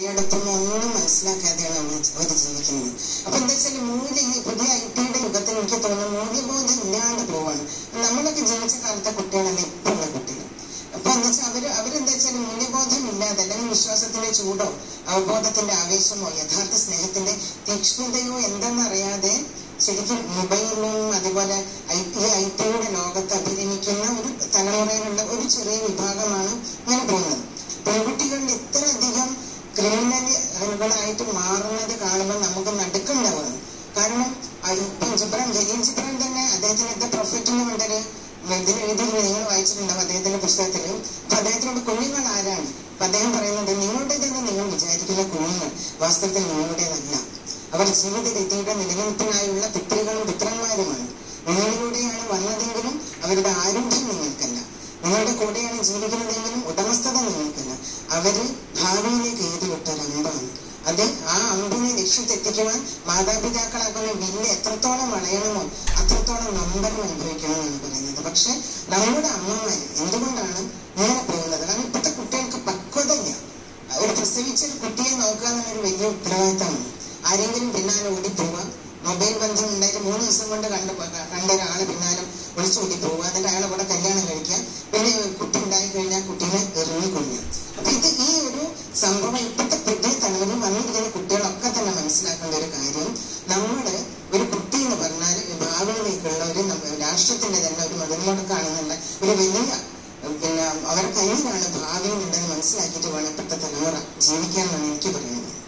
വഴിയെടുപ്പും ഒന്നും മനസ്സിലാക്കാതെയാണ് അവർ അവർ ജീവിക്കുന്നത് അപ്പൊ എന്താ വെച്ചാൽ മൂല്യ ഈ പുതിയ ഐ ടിയുടെ യുഗത്തിൽ എനിക്ക് തോന്നുന്നു മൂല്യബോധം ഇല്ലാണ്ട് പോവാണ് നമ്മളൊക്കെ ജനിച്ച കാലത്തെ കുട്ടികളല്ല ഇപ്പൊ ഉള്ള കുട്ടികൾ അപ്പൊ എന്താ വെച്ചാൽ അവര് അവരെന്താ വെച്ചാൽ മൂല്യബോധം ഇല്ലാതെ അല്ലെങ്കിൽ വിശ്വാസത്തിന്റെ ചൂടോ അവബോധത്തിന്റെ ആവേശമോ യഥാർത്ഥ സ്നേഹത്തിന്റെ തീക്ഷ്ണതയോ എന്തെന്നറിയാതെ ശരിക്കും മൊബൈലും അതുപോലെ ഐ- ഈ ഐ ടിയുടെ ലോകത്ത് അഭിരമിക്കുന്ന ഒരു തലമുറയിലുള്ള ഒരു ചെറിയ വിഭാഗമാണ് ഇങ്ങനെ പോകുന്നത് പെൺകുട്ടികളിൽ ഇത്രയധികം ക്രിമിനലുകളായിട്ട് മാറുന്നത് കാണുമ്പോൾ നമുക്ക് നടുക്കുണ്ടാവുന്നു കാരണം ആ ഇപ്പം ജിബ്രാൻ ജലീൽ ജിബ്രാൻ തന്നെ അദ്ദേഹത്തിന് എന്താ പ്രൊഫറ്റിന് കൊണ്ടൊരു ഇതിൽ എഴുതിയിരുന്നു നിങ്ങൾ വായിച്ചിട്ടുണ്ടാവും അദ്ദേഹത്തിന്റെ പുസ്തകത്തിൽ അപ്പൊ അദ്ദേഹത്തിനോട് കുഞ്ഞുങ്ങൾ ആരാണ് അപ്പൊ അദ്ദേഹം പറയുന്നത് നിങ്ങളുടേതെന്ന് നിങ്ങൾ വിചാരിക്കുന്ന കുഞ്ഞുങ്ങൾ വാസ്തവത്തിൽ നിങ്ങളുടേതല്ല അവർ ജീവിത രീതിയുടെ നിലനിൽപ്പിനായുള്ള പുത്രികളും പുത്രന്മാരുമാണ് നിങ്ങളിലൂടെയാണ് വന്നതെങ്കിലും അവരുടെ ആരോഗ്യം നിങ്ങൾക്കല്ല നിങ്ങളുടെ കൂടെയാണ് ജീവിക്കുന്നതെങ്കിലും ഉടമസ്ഥത നിങ്ങൾക്കല്ല അവര് ഭാവിയിലേക്ക് എഴുതിവിട്ട ഒരു അമ്പാണ് അത് ആ അമ്പിനെ ലക്ഷ്യത്തെത്തിക്കുവാൻ മാതാപിതാക്കളാക്കുന്ന വില്ല് എത്രത്തോളം വളയണമോ അത്രത്തോളം നമ്പരം അനുഭവിക്കണമെന്നാണ് പറയുന്നത് പക്ഷെ നമ്മുടെ അമ്മമാർ എന്തുകൊണ്ടാണ് ഇങ്ങനെ പോകുന്നത് കാരണം ഇപ്പോഴത്തെ കുട്ടികൾക്ക് പക്വതയില്ല ഒരു പ്രസവിച്ച ഒരു കുട്ടിയെ നോക്കുക എന്നുള്ളൊരു വലിയ ഉത്തരവാദിത്തമാണ് ആരെങ്കിലും പിന്നാലെ ഓടിപ്പോവുക മൊബൈൽ ബന്ധം ഉണ്ടായിട്ട് മൂന്ന് ദിവസം കൊണ്ട് കണ്ട കണ്ട ഒരാള് പിന്നാലെ ഒളിച്ചോടി പോവുക എന്നിട്ട് അയാളെ കൂടെ കല്യാണം കഴിക്കുക പിന്നെ കുട്ടി ഉണ്ടായി കഴിഞ്ഞാൽ കുട്ടീനെ എറിഞ്ഞു കൊള്ളുക അപ്പൊ ഇത് ഈ ഒരു സംഭവം ഇപ്പോഴത്തെ പുതിയ തലമുറയിൽ വന്നിരിക്കുന്ന കുട്ടികളൊക്കെ തന്നെ മനസ്സിലാക്കേണ്ട ഒരു കാര്യം നമ്മള് ഒരു കുട്ടി എന്ന് പറഞ്ഞാൽ ഭാവിയിലേക്കുള്ള ഒരു നമ്മ- രാഷ്ട്രത്തിന്റെ തന്നെ ഒരു മുതൽമുടക്കാണെന്നുള്ള ഒരു വലിയ പിന്നെ അവരുടെ കയ്യിലാണ് ഭാവി ഉണ്ടെന്ന് മനസ്സിലാക്കിയിട്ട് വേണം ഇപ്പോഴത്തെ തലമുറ ജീവിക്കാൻ എന്നാണ് എനിക്ക് പറയുന്നത്